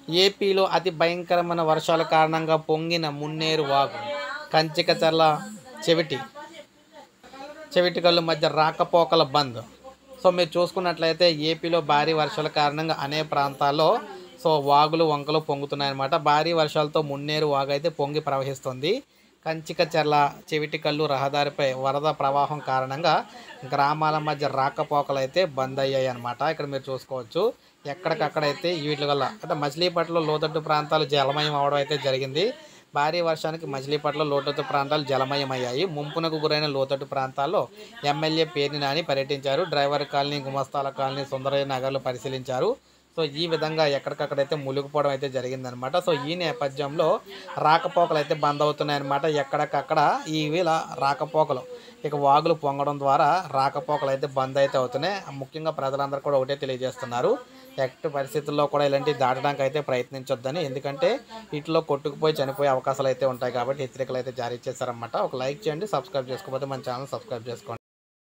ఏపీలో అతి భయంకరమైన వర్షాల కారణంగా పొంగిన మున్నేరు వాగు కంచికచర్ల చెవిటి చెవిటికల్లు మధ్య రాకపోకల బంద్ సో మీరు చూసుకున్నట్లయితే ఏపీలో భారీ వర్షాల కారణంగా అనేక ప్రాంతాల్లో సో వాగులు వంకలు పొంగుతున్నాయన్నమాట భారీ వర్షాలతో మున్నేరు వాగు అయితే పొంగి ప్రవహిస్తుంది కంచికచర్ల చెవిటికల్లు రహదారిపై వరద ప్రవాహం కారణంగా గ్రామాల మధ్య రాకపోకలు అయితే బంద్ అయ్యాయి అనమాట ఇక్కడ మీరు చూసుకోవచ్చు ఎక్కడికక్కడైతే వీటి వల్ల అంటే మచిలీపట్నంలో లోతట్టు ప్రాంతాలు జలమయం అవడం అయితే జరిగింది భారీ వర్షానికి మచిలీపట్నంలో లోతట్టు ప్రాంతాలు జలమయమయ్యాయి ముంపునకు గురైన లోతట్టు ప్రాంతాల్లో ఎమ్మెల్యే పేర్ని నాని పర్యటించారు డ్రైవర్ కాలనీ గుమస్తాల కాలనీ సుందరయ్య నగర్లు పరిశీలించారు సో ఈ విధంగా ఎక్కడికక్కడైతే మునిగిపోవడం అయితే జరిగిందనమాట సో ఈ నేపథ్యంలో రాకపోకలు అయితే బంద్ అవుతున్నాయన్నమాట ఎక్కడికక్కడ ఈ వేళ రాకపోకలు ఇక వాగులు పొంగడం ద్వారా రాకపోకలు అయితే బంద్ అయితే అవుతున్నాయి ముఖ్యంగా ప్రజలందరూ కూడా ఒకటే తెలియజేస్తున్నారు ఎట్టి పరిస్థితుల్లో కూడా ఇలాంటివి దాటడానికి అయితే ప్రయత్నించొద్దని ఎందుకంటే వీటిలో కొట్టుకుపోయి చనిపోయే అవకాశాలు అయితే ఉంటాయి కాబట్టి హెచ్చరికలు అయితే జారీ చేశారన్నమాట ఒక లైక్ చేయండి సబ్స్క్రైబ్ చేసుకోకపోతే మన ఛానల్ సబ్స్క్రైబ్ చేసుకోండి